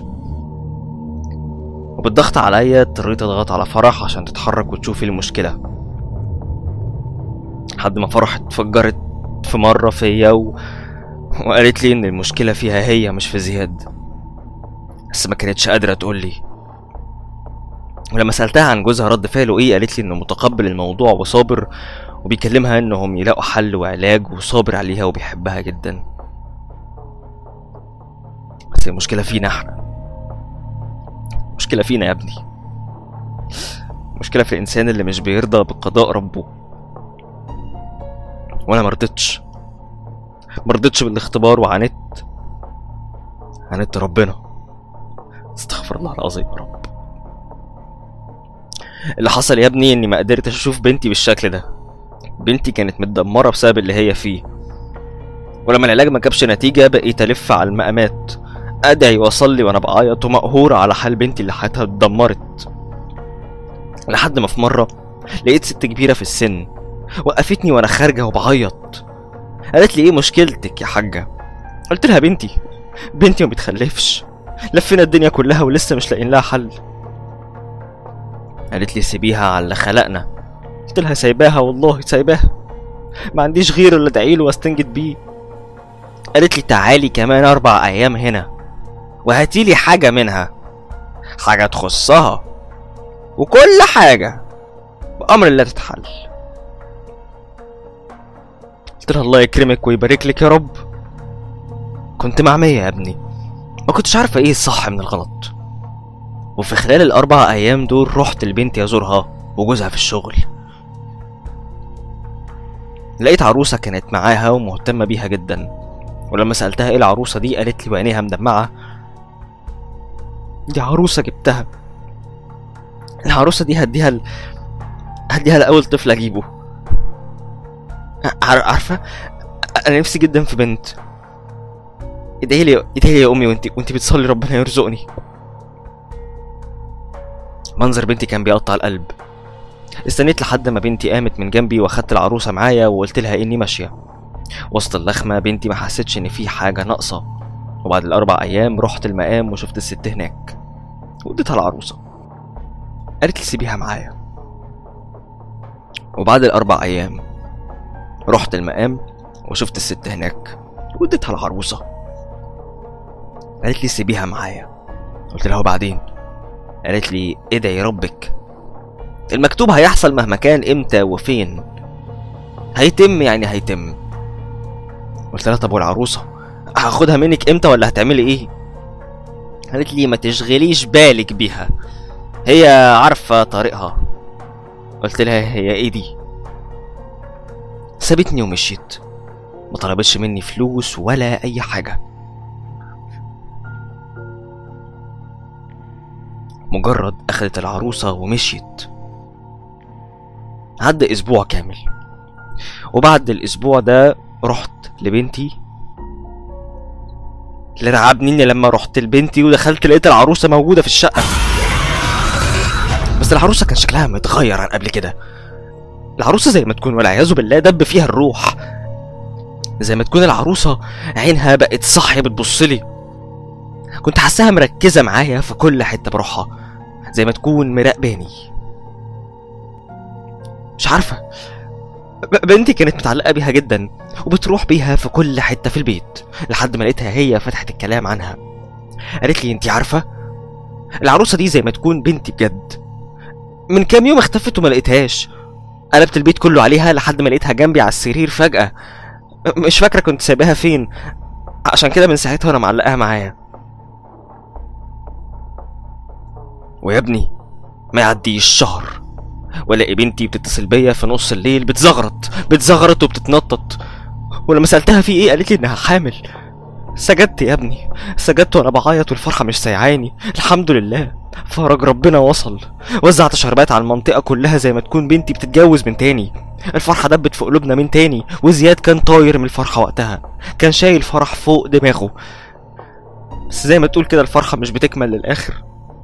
وبالضغط عليا اضطريت اضغط على فرح عشان تتحرك وتشوف ايه المشكله لحد ما فرح اتفجرت في مرة فيا و... وقالت لي إن المشكلة فيها هي مش في زياد بس ما كانتش قادرة تقول لي ولما سألتها عن جوزها رد فعله إيه قالت لي إنه متقبل الموضوع وصابر وبيكلمها إنهم يلاقوا حل وعلاج وصابر عليها وبيحبها جدا بس المشكلة فينا احنا مشكلة فينا يا ابني مشكلة في الإنسان اللي مش بيرضى بقضاء ربه وأنا مرضتش مرضتش بالاختبار وعاندت عاندت ربنا استغفر الله العظيم يا رب اللي حصل يا ابني اني ما قدرتش اشوف بنتي بالشكل ده بنتي كانت متدمره بسبب اللي هي فيه ولما العلاج ما جابش نتيجه بقيت الف على المقامات ادعي واصلي وانا بعيط ومقهور على حال بنتي اللي حياتها اتدمرت لحد ما في مره لقيت ست كبيره في السن وقفتني وانا خارجه وبعيط قالت لي ايه مشكلتك يا حاجه قلت لها بنتي بنتي ما بتخلفش لفينا الدنيا كلها ولسه مش لاقيين لها حل قالت لي سيبيها على اللي خلقنا قلت لها سايباها والله سايباها ما عنديش غيره اللي ادعي له واستنجد بيه قالت لي تعالي كمان اربع ايام هنا وهاتي لي حاجه منها حاجه تخصها وكل حاجه بامر الله تتحل قلت لها الله يكرمك ويبارك لك يا رب كنت معمية يا ابني ما كنتش عارفة ايه الصح من الغلط وفي خلال الأربع أيام دول رحت لبنتي أزورها وجوزها في الشغل لقيت عروسة كانت معاها ومهتمة بيها جدا ولما سألتها ايه العروسة دي قالت لي وعينيها مدمعة دي عروسة جبتها العروسة دي هديها ل... هديها لأول طفل أجيبه عار- عارفة أنا نفسي جدا في بنت ادعي لي ادعي لي يا أمي وأنت وأنت بتصلي ربنا يرزقني منظر بنتي كان بيقطع القلب استنيت لحد ما بنتي قامت من جنبي واخدت العروسة معايا وقلت لها اني ماشية وسط اللخمة بنتي ما حسيتش ان في حاجة ناقصة وبعد الاربع ايام رحت المقام وشفت الست هناك واديتها العروسة قالت لي سيبيها معايا وبعد الاربع ايام رحت المقام وشفت الست هناك واديتها العروسة قالت لي سيبيها معايا قلت لها وبعدين قالت لي ادعي ربك المكتوب هيحصل مهما كان امتى وفين هيتم يعني هيتم قلت لها طب والعروسه هاخدها منك امتى ولا هتعملي ايه قالت لي ما تشغليش بالك بيها هي عارفه طريقها قلت لها هي ايه دي سابتني ومشيت ما طلبتش مني فلوس ولا اي حاجه مجرد أخدت العروسة ومشيت عدى أسبوع كامل وبعد الأسبوع ده رحت لبنتي اللي رعبني إني لما رحت لبنتي ودخلت لقيت العروسة موجودة في الشقة بس العروسة كان شكلها متغير عن قبل كده العروسة زي ما تكون والعياذ بالله دب فيها الروح زي ما تكون العروسة عينها بقت صاحية بتبصلي كنت حاساها مركزة معايا في كل حتة بروحها زي ما تكون مراقباني مش عارفة ب- بنتي كانت متعلقة بيها جدا وبتروح بيها في كل حتة في البيت لحد ما لقيتها هي فتحت الكلام عنها قالت لي انتي عارفة العروسة دي زي ما تكون بنتي بجد من كام يوم اختفت وما لقيتهاش قلبت البيت كله عليها لحد ما لقيتها جنبي على السرير فجأة مش فاكرة كنت سايباها فين عشان كده من ساعتها وانا معلقاها معايا ويا ابني ما يعديش شهر والاقي بنتي بتتصل بيا في نص الليل بتزغرط بتزغرط وبتتنطط ولما سالتها في ايه قالت لي انها حامل سجدت يا ابني سجدت وانا بعيط والفرحه مش سايعاني الحمد لله فرج ربنا وصل وزع تشربات على المنطقه كلها زي ما تكون بنتي بتتجوز من تاني الفرحه دبت في قلوبنا من تاني وزياد كان طاير من الفرحه وقتها كان شايل فرح فوق دماغه بس زي ما تقول كده الفرحه مش بتكمل للاخر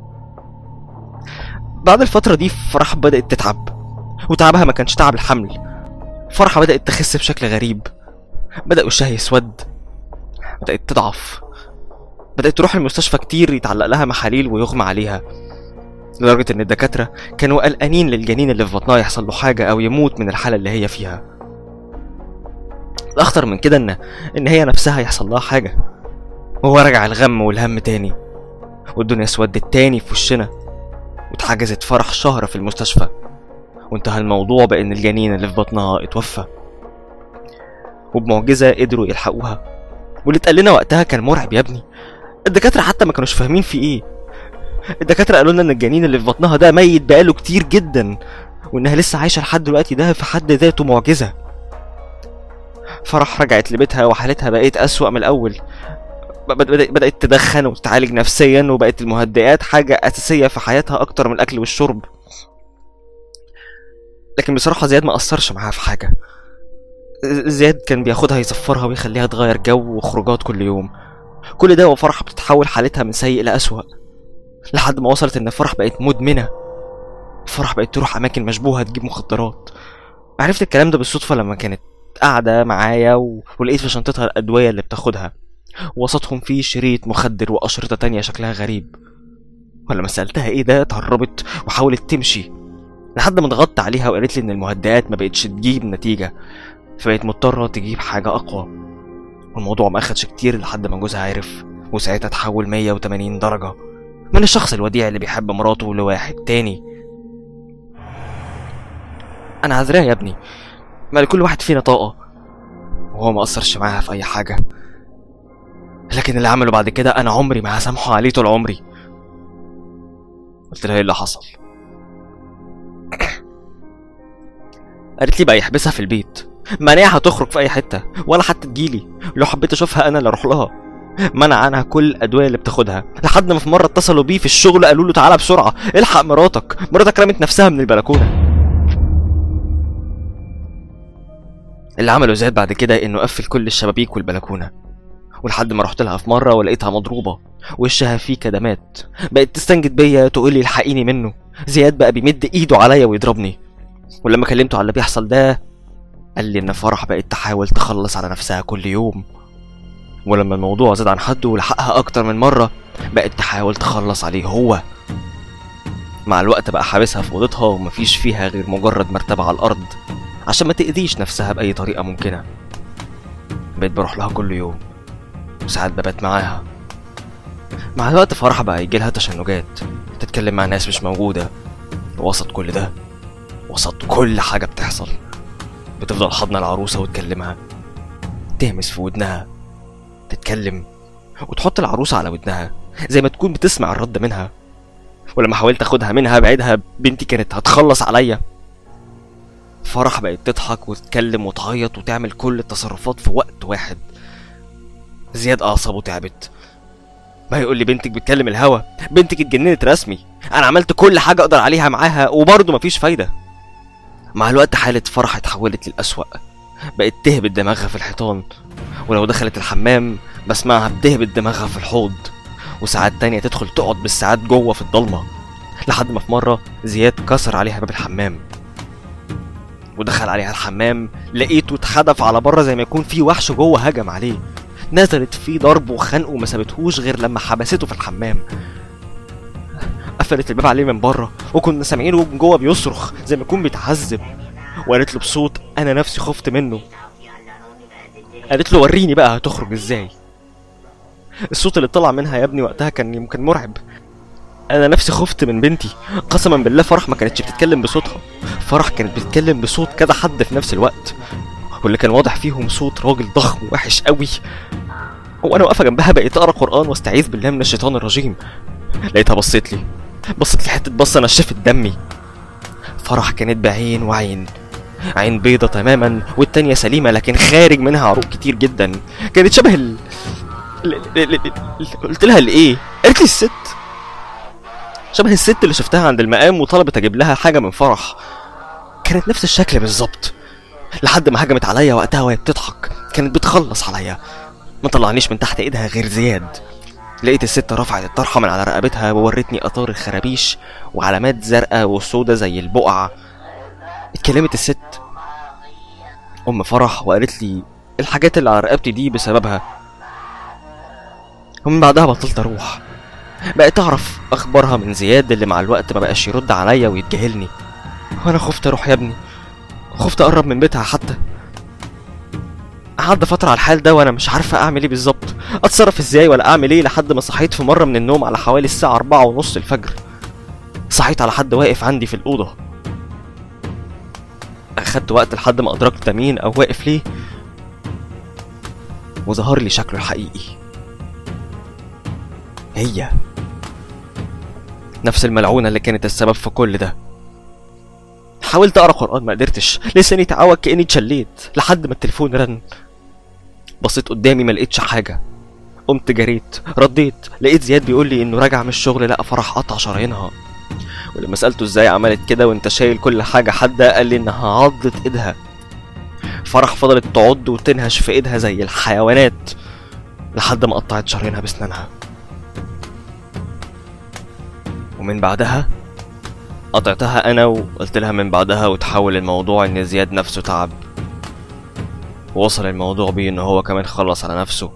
بعد الفترة دي فرح بدأت تتعب وتعبها ما كانش تعب الحمل فرحة بدأت تخس بشكل غريب بدأ وشها يسود بدأت تضعف بدأت تروح المستشفى كتير يتعلق لها محاليل ويغمى عليها لدرجة إن الدكاترة كانوا قلقانين للجنين اللي في بطنها يحصل له حاجة أو يموت من الحالة اللي هي فيها الاخطر من كده ان ان هي نفسها يحصل لها حاجه وهو رجع الغم والهم تاني والدنيا اسودت تاني في وشنا واتحجزت فرح شهر في المستشفى وانتهى الموضوع بان الجنين اللي في بطنها اتوفى وبمعجزه قدروا يلحقوها واللي اتقال لنا وقتها كان مرعب يا ابني الدكاتره حتى ما كانوش فاهمين في ايه الدكاتره قالوا لنا ان الجنين اللي في بطنها ده ميت بقاله كتير جدا وانها لسه عايشه لحد دلوقتي ده في حد ذاته معجزه فرح رجعت لبيتها وحالتها بقت أسوأ من الأول ب- بدأ- بدأت تدخن وتتعالج نفسيا وبقت المهدئات حاجة أساسية في حياتها أكتر من الأكل والشرب لكن بصراحة زياد ما أثرش معاها في حاجة زياد كان بياخدها يسفرها ويخليها تغير جو وخروجات كل يوم كل ده وفرح بتتحول حالتها من سيء لأسوأ لحد ما وصلت إن فرح بقت مدمنة فرح بقت تروح أماكن مشبوهة تجيب مخدرات عرفت الكلام ده بالصدفة لما كانت قاعدة معايا و... ولقيت في شنطتها الأدوية اللي بتاخدها وسطهم فيه شريط مخدر وأشرطة تانية شكلها غريب ولما سألتها ايه ده اتهربت وحاولت تمشي لحد ما ضغطت عليها وقالت لي ان المهدئات ما بقتش تجيب نتيجة فبقت مضطرة تجيب حاجة أقوى والموضوع ما أخدش كتير لحد ما جوزها عرف وساعتها اتحول 180 درجة من الشخص الوديع اللي بيحب مراته لواحد تاني أنا عذراه يا ابني ما لكل واحد فينا طاقة وهو ما أثرش معاها في أي حاجة لكن اللي عمله بعد كده أنا عمري ما هسامحه عليه طول عمري قلت لها ايه اللي حصل قالت لي بقى يحبسها في البيت مانعها تخرج في اي حته ولا حتى تجيلي لو حبيت اشوفها انا اللي اروح لها منع عنها كل الادويه اللي بتاخدها لحد ما في مره اتصلوا بيه في الشغل قالوا له تعالى بسرعه الحق مراتك مراتك رمت نفسها من البلكونه اللي عمله زياد بعد كده انه قفل كل الشبابيك والبلكونه ولحد ما رحت لها في مره ولقيتها مضروبه وشها فيه كدمات بقت تستنجد بيا تقول لي الحقيني منه زياد بقى بيمد ايده عليا ويضربني ولما كلمته على اللي بيحصل ده قال لي ان فرح بقت تحاول تخلص على نفسها كل يوم ولما الموضوع زاد عن حده ولحقها اكتر من مره بقت تحاول تخلص عليه هو مع الوقت بقى حابسها في اوضتها ومفيش فيها غير مجرد مرتبه على الارض عشان ما تأذيش نفسها بأي طريقة ممكنة بقيت بروح لها كل يوم وساعات ببات معاها مع الوقت فرح بقى يجيلها تشنجات تتكلم مع ناس مش موجودة وسط كل ده وسط كل حاجة بتحصل بتفضل حضن العروسة وتكلمها تهمس في ودنها تتكلم وتحط العروسة على ودنها زي ما تكون بتسمع الرد منها ولما حاولت اخدها منها بعيدها بنتي كانت هتخلص عليا فرح بقت تضحك وتتكلم وتعيط وتعمل كل التصرفات في وقت واحد زياد اعصابه تعبت ما يقول لي بنتك بتكلم الهوا بنتك اتجننت رسمي انا عملت كل حاجه اقدر عليها معاها وبرضه مفيش فايده مع الوقت حاله فرح اتحولت للأسوأ بقت تهبط دماغها في الحيطان ولو دخلت الحمام بسمعها بتهبط دماغها في الحوض وساعات تانية تدخل تقعد بالساعات جوه في الضلمة لحد ما في مرة زياد كسر عليها باب الحمام ودخل عليها الحمام لقيته اتحدف على بره زي ما يكون في وحش جوه هجم عليه نزلت فيه ضرب وخنق وما سابتهوش غير لما حبسته في الحمام قفلت الباب عليه من بره وكنا سامعينه من جوه بيصرخ زي ما يكون بيتعذب وقالت له بصوت انا نفسي خفت منه قالت له وريني بقى هتخرج ازاي الصوت اللي طلع منها يا ابني وقتها كان يمكن مرعب انا نفسي خفت من بنتي قسما بالله فرح ما كانتش بتتكلم بصوتها فرح كانت بتتكلم بصوت كذا حد في نفس الوقت واللي كان واضح فيهم صوت راجل ضخم وحش قوي وانا واقفه جنبها بقيت اقرا قران واستعيذ بالله من الشيطان الرجيم لقيتها بصيت لي بصت لي حته بصه نشفت دمي فرح كانت بعين وعين عين بيضة تماما والتانية سليمة لكن خارج منها عروق كتير جدا كانت شبه ال... ال... ال... ال... ال... قلت لها الايه قالت لي الست شبه الست اللي شفتها عند المقام وطلبت اجيب لها حاجة من فرح كانت نفس الشكل بالظبط لحد ما هجمت عليا وقتها وهي بتضحك كانت بتخلص عليا ما طلعنيش من تحت ايدها غير زياد لقيت الست رفعت الطرحة من على رقبتها وورتني اثار الخرابيش وعلامات زرقاء وسودة زي البقع اتكلمت الست ام فرح وقالت لي الحاجات اللي على رقبتي دي بسببها ومن بعدها بطلت اروح بقيت اعرف اخبارها من زياد اللي مع الوقت ما بقاش يرد عليا ويتجاهلني وانا خفت اروح يا ابني خفت اقرب من بيتها حتى عدى فترة على الحال ده وانا مش عارفة اعمل ايه بالظبط اتصرف ازاي ولا اعمل ايه لحد ما صحيت في مرة من النوم على حوالي الساعة أربعة ونص الفجر صحيت على حد واقف عندي في الأوضة أخدت وقت لحد ما أدركت ده مين أو واقف ليه وظهر لي شكله الحقيقي هي نفس الملعونة اللي كانت السبب في كل ده حاولت اقرا قران ما قدرتش لساني اتعوج كاني اتشليت لحد ما التليفون رن بصيت قدامي ما لقيتش حاجه قمت جريت رديت لقيت زياد بيقول لي انه راجع من الشغل لقى فرح قطع شرايينها ولما سالته ازاي عملت كده وانت شايل كل حاجه حاده قال لي انها عضت ايدها فرح فضلت تعض وتنهش في ايدها زي الحيوانات لحد ما قطعت شرايينها بسنانها ومن بعدها قطعتها انا وقلت لها من بعدها وتحول الموضوع ان زياد نفسه تعب ووصل الموضوع بيه ان هو كمان خلص على نفسه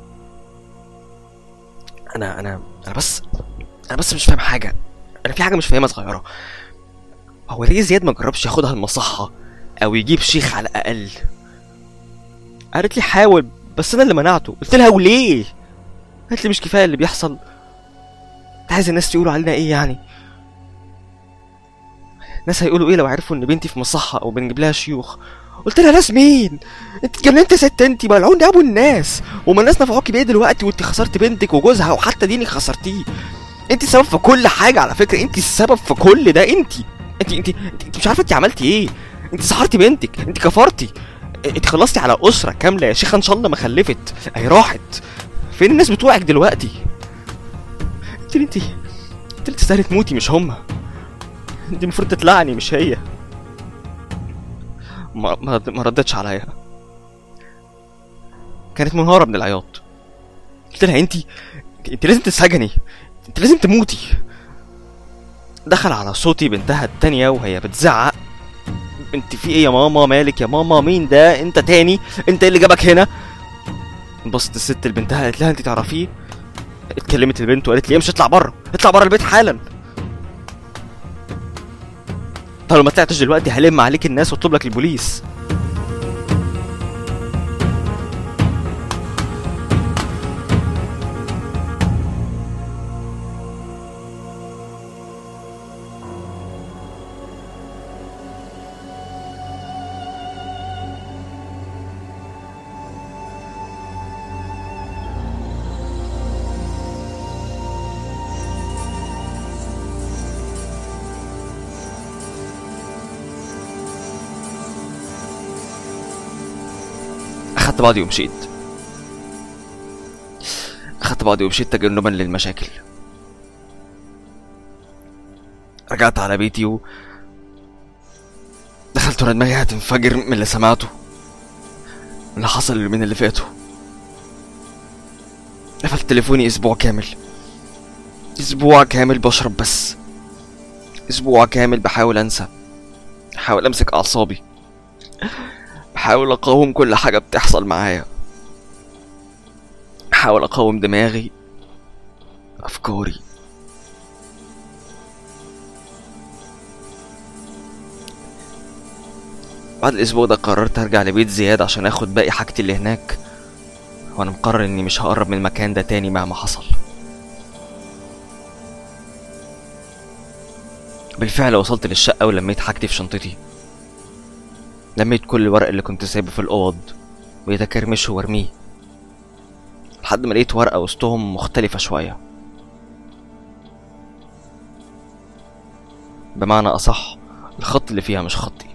انا انا انا بس انا بس مش فاهم حاجه انا في حاجه مش فاهمها صغيره هو ليه زياد ما جربش ياخدها المصحه او يجيب شيخ على الاقل قالت لي حاول بس انا اللي منعته قلت لها وليه قالت لي مش كفايه اللي بيحصل انت عايز الناس يقولوا علينا ايه يعني ناس هيقولوا ايه لو عرفوا ان بنتي في مصحة او بنجيب لها شيوخ قلت لها ناس مين انت اتجننت يا ست انت ملعون ابو الناس وما الناس نفعوكي بايه دلوقتي وانت خسرت بنتك وجوزها وحتى دينك خسرتيه انت السبب في كل حاجه على فكره انت السبب في كل ده انت انت انت, انت مش عارفه انت عملتي ايه انت سحرتي بنتك انت كفرتي انت خلصتي على اسره كامله يا شيخه ان شاء الله ما خلفت اهي راحت فين الناس بتوعك دلوقتي انت انت انت اللي تستاهلي تموتي مش هما دي المفروض تطلعني مش هي ما ما ما ردتش عليا كانت منهارة من العياط قلت لها انت انت لازم تسجني انت لازم تموتي دخل على صوتي بنتها التانية وهي بتزعق انت في ايه يا ماما مالك يا ماما مين ده انت تاني انت إيه اللي جابك هنا بصت الست لبنتها قالت لها انت تعرفيه اتكلمت البنت وقالت لي امشي اطلع بره اطلع بره البيت حالا طب لو ما طلعتش دلوقتي هلم عليك الناس واطلب لك البوليس اخدت بعضي ومشيت اخدت بعضي ومشيت تجنبا للمشاكل رجعت على بيتي و دخلت وانا دماغي هتنفجر من اللي سمعته من اللي حصل اليومين اللي فاتوا قفلت تليفوني اسبوع كامل اسبوع كامل بشرب بس اسبوع كامل بحاول انسى بحاول امسك اعصابي بحاول اقاوم كل حاجه بتحصل معايا بحاول اقاوم دماغي افكاري بعد الاسبوع ده قررت ارجع لبيت زياد عشان اخد باقي حاجتي اللي هناك وانا مقرر اني مش هقرب من المكان ده تاني مهما حصل بالفعل وصلت للشقة ولميت حاجتي في شنطتي لميت كل الورق اللي كنت سايبه في الأوض ويتكرمشه وارميه لحد ما لقيت ورقة وسطهم مختلفة شوية بمعنى أصح الخط اللي فيها مش خطي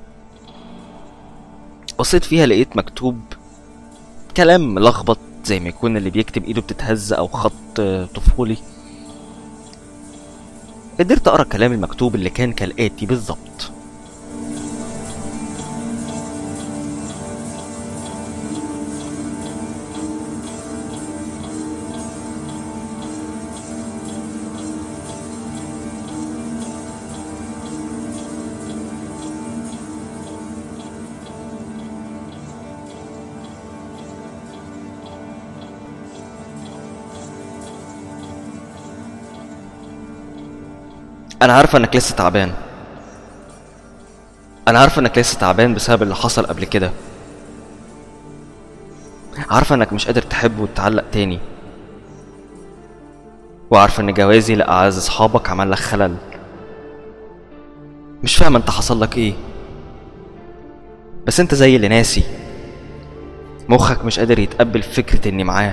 بصيت فيها لقيت مكتوب كلام ملخبط زي ما يكون اللي بيكتب ايده بتتهز او خط طفولي قدرت اقرا الكلام المكتوب اللي كان كالاتي بالظبط انا عارفه انك لسه تعبان انا عارفه انك لسه تعبان بسبب اللي حصل قبل كده عارفة انك مش قادر تحب وتتعلق تاني وعارفة ان جوازي لأعز اصحابك عمل لك خلل مش فاهمة انت حصل لك ايه بس انت زي اللي ناسي مخك مش قادر يتقبل فكرة اني معاه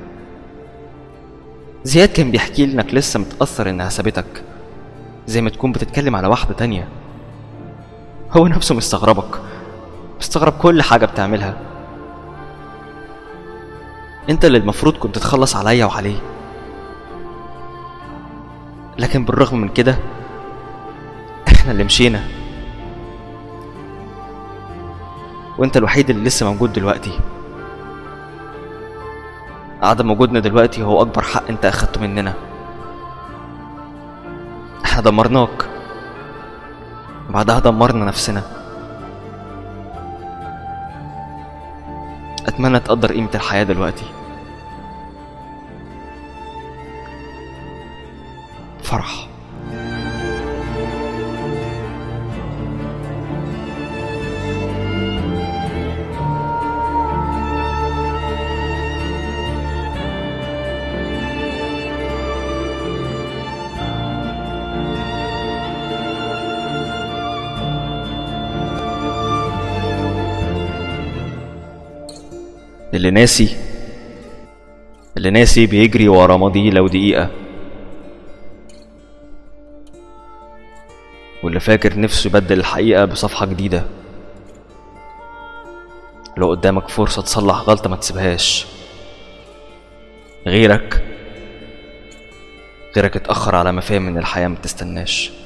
زياد كان بيحكي لي انك لسه متأثر انها سابتك زي ما تكون بتتكلم على واحدة تانية هو نفسه مستغربك مستغرب كل حاجة بتعملها انت اللي المفروض كنت تخلص عليا وعليه لكن بالرغم من كده احنا اللي مشينا وانت الوحيد اللي لسه موجود دلوقتي عدم وجودنا دلوقتي هو اكبر حق انت اخدته مننا احنا دمرناك وبعدها دمرنا نفسنا اتمنى تقدر قيمة الحياة دلوقتي فرح اللي ناسي اللي ناسي بيجري ورا ماضيه لو دقيقة واللي فاكر نفسه يبدل الحقيقة بصفحة جديدة لو قدامك فرصة تصلح غلطة ما تسيبهاش غيرك غيرك اتأخر على مفاهيم من الحياة ما تستناش